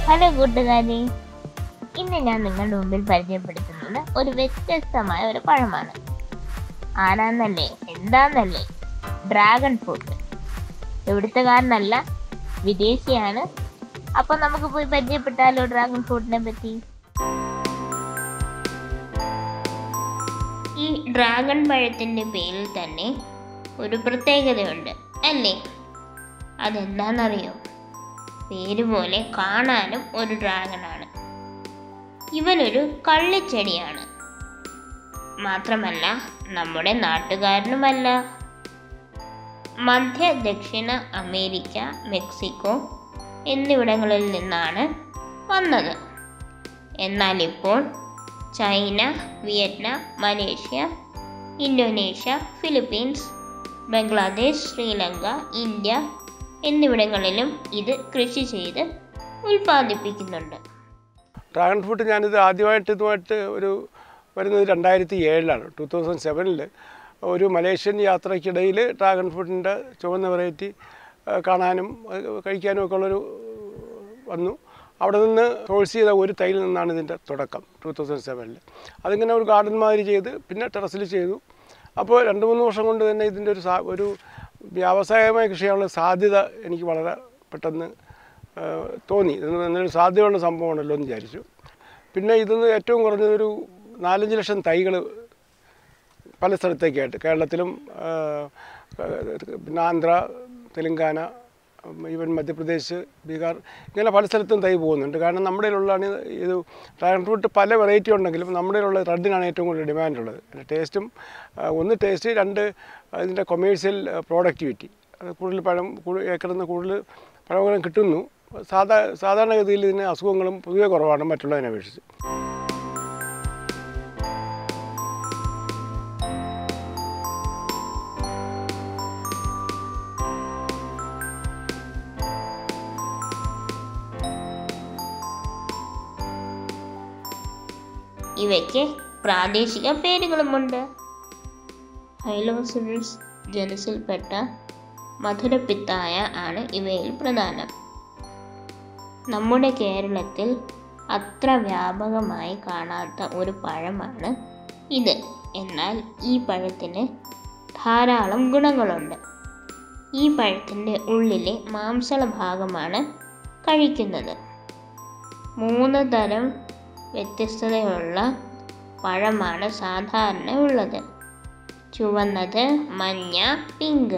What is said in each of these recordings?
hello കൂട്ടുകാരെ ഇന്ന് ഞാൻ നിങ്ങളുടെ മുമ്പിൽ പരിചയപ്പെടുത്തുന്നത് ഒരു വ്യത്യസ്തമായ ഒരു പഴമാണ് ആരാന്നല്ലേ എന്താന്നല്ലേ ഡ്രാഗൺ ഫ്രൂട്ട് ഇവിടുത്തുകാരനല്ല വിദേശിയാണ് അപ്പൊ നമുക്ക് പോയി പരിചയപ്പെട്ടാലോ ഡ്രാഗൺ ഫ്രൂട്ടിനെ പറ്റി ഈ ഡ്രാഗൺ പഴത്തിന്റെ പേരിൽ തന്നെ ഒരു പ്രത്യേകതയുണ്ട് അല്ലേ അതെന്താണെന്നറിയോ പേര് പോലെ കാണാനും ഒരു ഡ്രാഗണാണ് ഇവനൊരു കള്ളിച്ചെടിയാണ് മാത്രമല്ല നമ്മുടെ നാട്ടുകാരനുമല്ല മധ്യ ദക്ഷിണ അമേരിക്ക മെക്സിക്കോ എന്നിവിടങ്ങളിൽ നിന്നാണ് വന്നത് എന്നാൽ ഇപ്പോൾ China Vietnam Malaysia Indonesia Philippines Bangladesh Sri Lanka India എന്നിവിടങ്ങളിലും ഇത് കൃഷി ചെയ്ത് ഉൽപ്പാദിപ്പിക്കുന്നുണ്ട് ഡ്രാഗൺ ഫ്രൂട്ട് ഞാനിത് ആദ്യമായിട്ട് ഇതുമായിട്ട് ഒരു വരുന്നത് രണ്ടായിരത്തി ഏഴിലാണ് ടു തൗസൻഡ് സെവനിൽ ഒരു മലേഷ്യൻ യാത്രയ്ക്കിടയിൽ ഡ്രാഗൺ ഫ്രൂട്ടിൻ്റെ ചുവന്ന വെറൈറ്റി കാണാനും അത് കഴിക്കാനും ഒക്കെ ഉള്ളൊരു വന്നു അവിടെ നിന്ന് സോഴ്സ് ചെയ്ത ഒരു തൈയിൽ നിന്നാണ് ഇതിൻ്റെ തുടക്കം ടു തൗസൻഡ് സെവനിൽ അതിങ്ങനെ ഒരു ഗാർഡൻ മാതിരി ചെയ്ത് പിന്നെ ടെറസിൽ ചെയ്തു അപ്പോൾ രണ്ട് മൂന്ന് വർഷം കൊണ്ട് തന്നെ ഇതിൻ്റെ ഒരു സാ ഒരു വ്യാവസായികമായ കൃഷി ചെയ്യാനുള്ള സാധ്യത എനിക്ക് വളരെ പെട്ടെന്ന് ആ, തോന്നി ഇത് നല്ലൊരു സാധ്യതയുള്ള സംഭവമാണല്ലോ എന്ന് വിചാരിച്ചു പിന്നെ ഇതിന്ന് ഏറ്റവും കുറഞ്ഞതൊരു നാലഞ്ച് ലക്ഷം തൈകൾ പല സ്ഥലത്തേക്കായിട്ട് കേരളത്തിലും ആ, പിന്നെ ആന്ധ്ര തെലുങ്കാന ഈവൻ മധ്യപ്രദേശ് ബീഹാർ ഇങ്ങനെ പല സ്ഥലത്തും തൈ പോകുന്നുണ്ട് കാരണം നമ്മുടെ കയ്യിലുള്ളതാണ് ഇത് ഡ്രാഗൺ ഫ്രൂട്ട് പല വെറൈറ്റി ഉണ്ടെങ്കിലും നമ്മുടെ കയ്യിലുള്ള റെഡിനാണ് ഏറ്റവും കൂടുതൽ ഡിമാൻഡ് ഉള്ളത് അതിൻ്റെ ടേസ്റ്റും ആ, ഒന്ന് ടേസ്റ്റ് രണ്ട് അതിൻ്റെ കൊമേഴ്സ്യൽ പ്രോഡക്റ്റിവിറ്റി അത് കൂടുതൽ പഴം കൂടുതൽ ഏക്കറിൽ നിന്ന് കൂടുതൽ പഴങ്ങളും കിട്ടുന്നു സാധാ സാധാരണഗതിയിൽ ഇതിന് അസുഖങ്ങളും പൊതുവെ കുറവാണ് മറ്റുള്ളതിനെ അപേക്ഷിച്ച് ഇവയ്ക്ക് പ്രാദേശിക പേരുകളുമുണ്ട് ഹൈലോസിഡസ് ജനസിൽപ്പെട്ട മധുരപ്പിത്തായ ആണ് ഇവയിൽ പ്രധാനം നമ്മുടെ കേരളത്തിൽ അത്ര വ്യാപകമായി കാണാത്ത ഒരു പഴമാണ് ഇത് എന്നാൽ ഈ പഴത്തിന് ധാരാളം ഗുണങ്ങളുണ്ട് ഈ പഴത്തിൻ്റെ ഉള്ളിലെ മാംസള ഭാഗമാണ് കഴിക്കുന്നത് മൂന്ന് തരം വ്യത്യസ്തതയുള്ള പഴമാണ് സാധാരണ ഉള്ളത് ചുവന്നത് മഞ്ഞ പിങ്ക്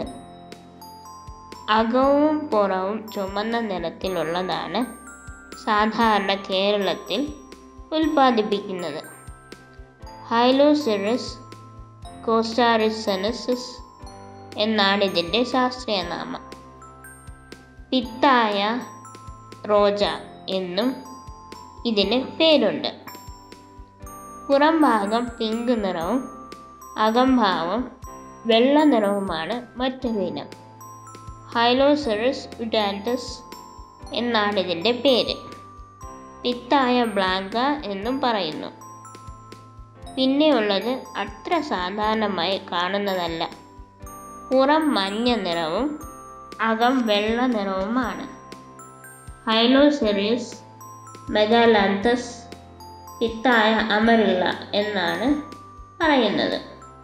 അകവും പുറവും ചുമന്ന നിറത്തിലുള്ളതാണ് സാധാരണ കേരളത്തിൽ ഉൽപ്പാദിപ്പിക്കുന്നത് ഹൈലോസിറസ് കോസ്റ്റാറിസനസിസ് എന്നാണ് ഇതിൻ്റെ ശാസ്ത്രീയ നാമം പിത്തായ റോജ എന്നും ഇതിന് പേരുണ്ട് പുറം ഭാഗം പിങ്ക് നിറവും അകംഭാവം വെള്ള നിറവുമാണ് മറ്റൊരു ഇനം ഹൈലോസറസ് ഉഡാൻറ്റസ് എന്നാണ് ഇതിൻ്റെ പേര് പിത്തായ ബ്ലാങ്ക എന്നും പറയുന്നു പിന്നെയുള്ളത് അത്ര സാധാരണമായി കാണുന്നതല്ല പുറം മഞ്ഞ നിറവും അകം വെള്ള നിറവുമാണ് ഹൈലോസെറിയസ് മെഗാലാന്തസ് പിത്തായ അമരിള്ള എന്നാണ് പറയുന്നത്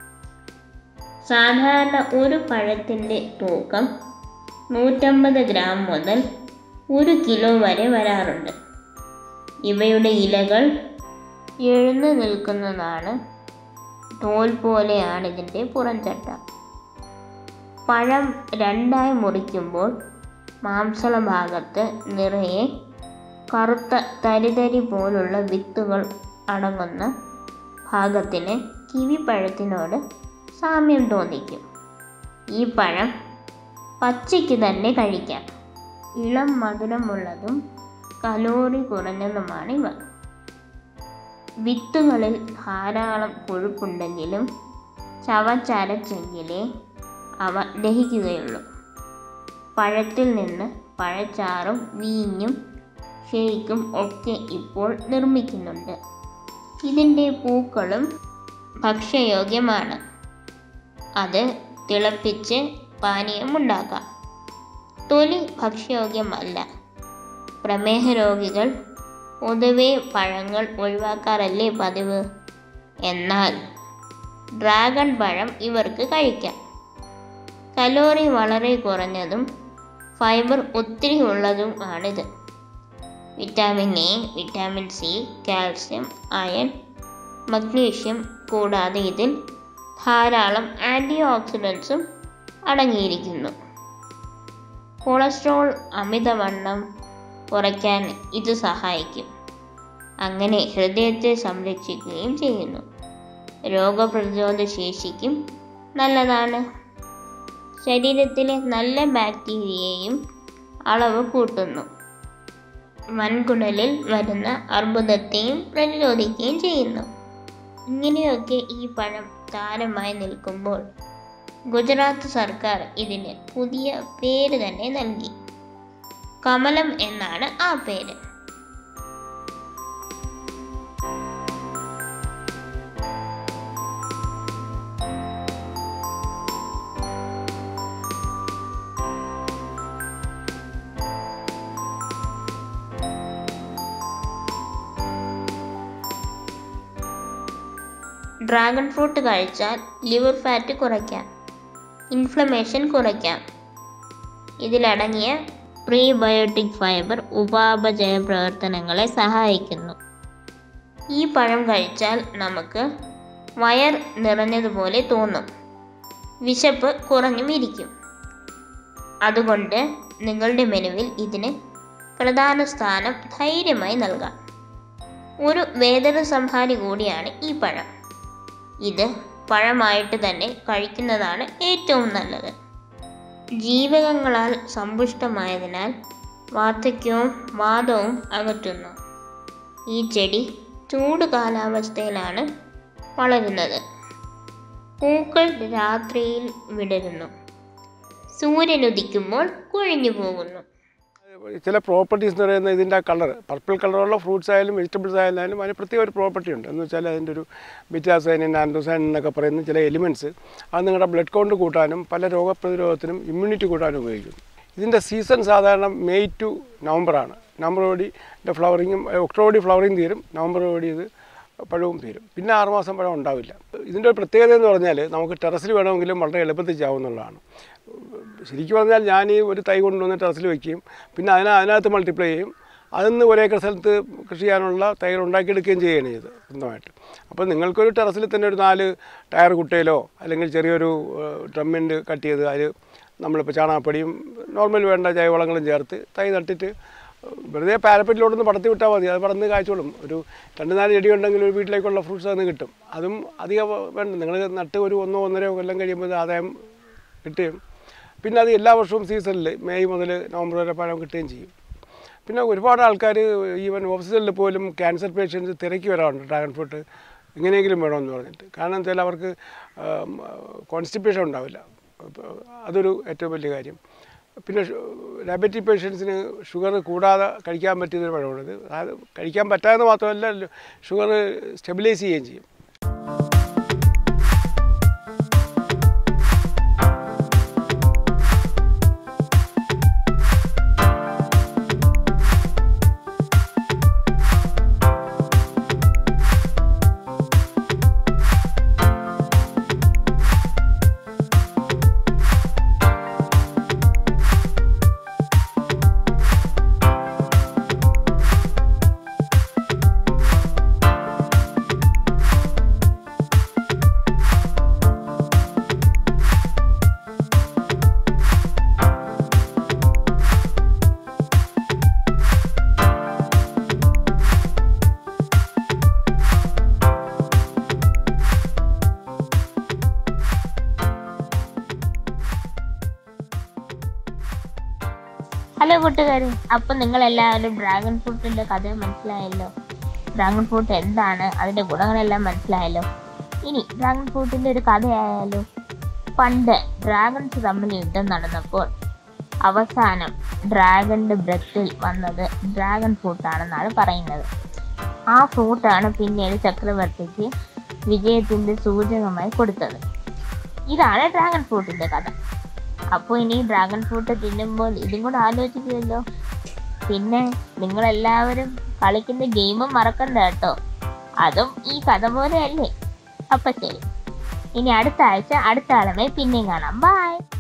സാധാരണ ഒരു പഴത്തിൻ്റെ തൂക്കം നൂറ്റമ്പത് ഗ്രാം മുതൽ ഒരു കിലോ വരെ വരാറുണ്ട് ഇവയുടെ ഇലകൾ എഴുന്നു നിൽക്കുന്നതാണ് തോൽ പോലെയാണ് ഇതിൻ്റെ പുറംചട്ട പഴം രണ്ടായി മുറിക്കുമ്പോൾ മാംസള ഭാഗത്ത് നിറയെ കറുത്ത തരിതരി പോലുള്ള വിത്തുകൾ അടങ്ങുന്ന ഭാഗത്തിന് കിവിപ്പഴത്തിനോട് സാമ്യം തോന്നിക്കും ഈ പഴം പച്ചയ്ക്ക് തന്നെ കഴിക്കാം ഇളം മധുരമുള്ളതും കലോറി കുറഞ്ഞതുമാണ് ഇവ വിത്തുകളിൽ ധാരാളം കൊഴുപ്പുണ്ടെങ്കിലും ചവച്ചരച്ചെങ്കിലേ അവ ദഹിക്കുകയുള്ളൂ പഴത്തിൽ നിന്ന് പഴച്ചാറും വീഞ്ഞും ഷേക്കും ഒക്കെ ഇപ്പോൾ നിർമ്മിക്കുന്നുണ്ട് ഇതിൻ്റെ പൂക്കളും ഭക്ഷ്യയോഗ്യമാണ് അത് തിളപ്പിച്ച് പാനീയമുണ്ടാക്കാം തൊലി ഭക്ഷ്യയോഗ്യമല്ല പ്രമേഹ രോഗികൾ പൊതുവെ പഴങ്ങൾ ഒഴിവാക്കാറല്ലേ പതിവ് എന്നാൽ ഡ്രാഗൺ പഴം ഇവർക്ക് കഴിക്കാം കലോറി വളരെ കുറഞ്ഞതും ഫൈബർ ഒത്തിരി ഉള്ളതും ആണിത് vitamin A vitamin C calcium iron magnesium കൂടാതെ ഇതിൽ ധാരാളം ആൻറ്റി ഓക്സിഡൻസും അടങ്ങിയിരിക്കുന്നു കൊളസ്ട്രോൾ അമിതവണ്ണം കുറയ്ക്കാൻ ഇത് സഹായിക്കും അങ്ങനെ ഹൃദയത്തെ സംരക്ഷിക്കുകയും ചെയ്യുന്നു രോഗപ്രതിരോധ ശേഷിക്കും നല്ലതാണ് ശരീരത്തിലെ നല്ല ബാക്ടീരിയയും അളവ് കൂട്ടുന്നു വൻകുടലിൽ വരുന്ന അർബുദത്തെയും പ്രതിരോധിക്കുകയും ചെയ്യുന്നു ഇങ്ങനെയൊക്കെ ഈ പഴം താരമായി നിൽക്കുമ്പോൾ ഗുജറാത്ത് സർക്കാർ ഇതിന് പുതിയ പേര് തന്നെ നൽകി കമലം എന്നാണ് ആ പേര് ഡ്രാഗൺ ഫ്രൂട്ട് കഴിച്ചാൽ ലിവർ ഫാറ്റ് കുറയ്ക്കാം ഇൻഫ്ലമേഷൻ കുറയ്ക്കാം ഇതിലടങ്ങിയ പ്രീബയോട്ടിക് ഫൈബർ ഉപാപചയ പ്രവർത്തനങ്ങളെ സഹായിക്കുന്നു ഈ പഴം കഴിച്ചാൽ നമുക്ക് വയർ നിറഞ്ഞതുപോലെ തോന്നും വിശപ്പ് കുറഞ്ഞും ഇരിക്കും അതുകൊണ്ട് നിങ്ങളുടെ മെനുവിൽ ഇതിന് പ്രധാന സ്ഥാനം ധൈര്യമായി നൽകാം ഒരു വേദന സംഹാരി കൂടിയാണ് ഈ പഴം ഇത് പഴമായിട്ട് തന്നെ കഴിക്കുന്നതാണ് ഏറ്റവും നല്ലത് ജീവകങ്ങളാൽ സമ്പുഷ്ടമായതിനാൽ വാർദ്ധക്യവും വാദവും അകറ്റുന്നു ഈ ചെടി ചൂട് കാലാവസ്ഥയിലാണ് വളരുന്നത് പൂക്കൾ രാത്രിയിൽ വിടരുന്നു സൂര്യൻ ഉദിക്കുമ്പോൾ കൊഴിഞ്ഞു പോകുന്നു ചില പ്രോപ്പർട്ടീസ് എന്ന് പറയുന്നത് ഇതിൻ്റെ കളർ പർപ്പിൾ കളറുള്ള ഫ്രൂട്ട്സ് ആയാലും വെജിറ്റബിൾസ് ആയാലും അതിന് പ്രത്യേക ഒരു പ്രോപ്പർട്ടി ഉണ്ട് എന്ന് വെച്ചാൽ അതിൻ്റെ ഒരു ബിറ്റാസൈനിൻ ആൻഡോസൈൻ എന്നൊക്കെ പറയുന്ന ചില എലിമെൻറ്റ്സ് അത് നിങ്ങളുടെ ബ്ലഡ് കൗണ്ട് കൂട്ടാനും പല രോഗപ്രതിരോധത്തിനും ഇമ്മ്യൂണിറ്റി കൂട്ടാനും ഉപയോഗിക്കുന്നു ഇതിൻ്റെ സീസൺ സാധാരണ മെയ് ടു നവംബറാണ് നവംബറോടി ഫ്ലവറിങ്ങും ഒക്ടോബറി ഫ്ലവറിങ് തീരും നവംബറോടി ഇത് പഴവും തീരും പിന്നെ ആറുമാസം പഴം ഉണ്ടാവില്ല ഇതിൻ്റെ ഒരു പ്രത്യേകത എന്ന് പറഞ്ഞാൽ നമുക്ക് ടെറസിൽ വേണമെങ്കിലും വളരെ എളുപ്പത്തിൽ ചാവുന്നുള്ളതാണ് ശരിക്കും പറഞ്ഞാൽ ഞാൻ ഈ ഒരു തൈ കൊണ്ടുവന്ന് ടെറസിൽ വയ്ക്കുകയും പിന്നെ അതിന് അതിനകത്ത് മൾട്ടിപ്ലൈ ചെയ്യും അതിന്ന് ഒരേക്കർ സ്ഥലത്ത് കൃഷി ചെയ്യാനുള്ള തൈകൾ ഉണ്ടാക്കിയെടുക്കുകയും ചെയ്യുകയാണ് ചെയ്ത് സ്വന്തമായിട്ട് അപ്പോൾ നിങ്ങൾക്കൊരു ടെറസിൽ തന്നെ ഒരു നാല് ടയർ കുട്ടയിലോ അല്ലെങ്കിൽ ചെറിയൊരു ഡ്രമ്മിൻ്റെ കട്ട് ചെയ്ത് അതിൽ നമ്മളിപ്പോൾ ചാണകപ്പൊടിയും നോർമൽ വേണ്ട ജൈവവളങ്ങളും ചേർത്ത് തൈ നട്ടിട്ട് വെറുതെ പാരപ്പറ്റിലോട്ടൊന്ന് പടത്തി വിട്ടാൽ മതി അത് പടന്ന് കായ്ച്ചോളും ഒരു രണ്ട് നാല് ചെടി ഉണ്ടെങ്കിൽ ഒരു വീട്ടിലേക്കുള്ള ഫ്രൂട്ട്സ് അതിന് കിട്ടും അതും അധികം വേണ്ട നിങ്ങൾ നട്ട് ഒരു ഒന്നോ ഒന്നരയോ കൊല്ലം കഴിയുമ്പോൾ ഇത് ആദായം കിട്ടുകയും പിന്നെ അത് എല്ലാ വർഷവും സീസണിൽ മെയ് മുതൽ നവംബർ വരെ പഴം കിട്ടുകയും ചെയ്യും പിന്നെ ഒരുപാട് ആൾക്കാർ ഈവൻ ഓഫീസുകളിൽ പോലും ക്യാൻസർ പേഷ്യൻസ് തിരക്കി വരാറുണ്ട് ഡ്രാഗൺ ഫ്രൂട്ട് ഇങ്ങനെയെങ്കിലും വേണമെന്ന് പറഞ്ഞിട്ട് കാരണം വെച്ചാൽ അവർക്ക് കോൺസ്റ്റിപ്പേഷൻ ഉണ്ടാവില്ല അപ്പോൾ അതൊരു ഏറ്റവും വലിയ കാര്യം പിന്നെ ഡയബറ്റിക് പേഷ്യൻസിന് ഷുഗർ കൂടാതെ കഴിക്കാൻ പറ്റിയൊരു പഴമാണിത് അത് കഴിക്കാൻ പറ്റാതെ മാത്രമല്ല ഷുഗർ സ്റ്റെബിലൈസ് ചെയ്യുകയും ചെയ്യും ഹലോ കൂട്ടുകാരെ അപ്പം നിങ്ങൾ എല്ലാവരും ഡ്രാഗൺ ഫ്രൂട്ടിന്റെ കഥ മനസ്സിലായല്ലോ ഡ്രാഗൺ ഫ്രൂട്ട് എന്താണ് അതിന്റെ ഗുണങ്ങളെല്ലാം മനസ്സിലായല്ലോ ഇനി ഡ്രാഗൺ ഫ്രൂട്ടിന്റെ ഒരു കഥയായാലോ പണ്ട് ഡ്രാഗൺസ് തമ്മിൽ യുദ്ധം നടന്നപ്പോൾ അവസാനം ഡ്രാഗണിന്റെ ബ്രത്തിൽ വന്നത് ഡ്രാഗൺ ഫ്രൂട്ടാണെന്നാണ് പറയുന്നത് ആ ഫ്രൂട്ടാണ് പിന്നീട് ചക്രവർത്തിക്ക് വിജയത്തിന്റെ സൂചകമായി കൊടുത്തത് ഇതാണ് ഡ്രാഗൺ ഫ്രൂട്ടിന്റെ കഥ അപ്പോൾ ഇനി ഡ്രാഗൺ ഫ്രൂട്ട് തിന്നുമ്പോൾ ഇതും കൂടെ ആലോചിക്കുമല്ലോ പിന്നെ നിങ്ങളെല്ലാവരും കളിക്കുന്ന ഗെയിമും മറക്കണ്ട കേട്ടോ അതും ഈ കഥ പോലെയല്ലേ അപ്പൊ ശരി ഇനി അടുത്ത ആഴ്ച അടുത്ത ആളുമായി പിന്നെയും കാണാം ബൈ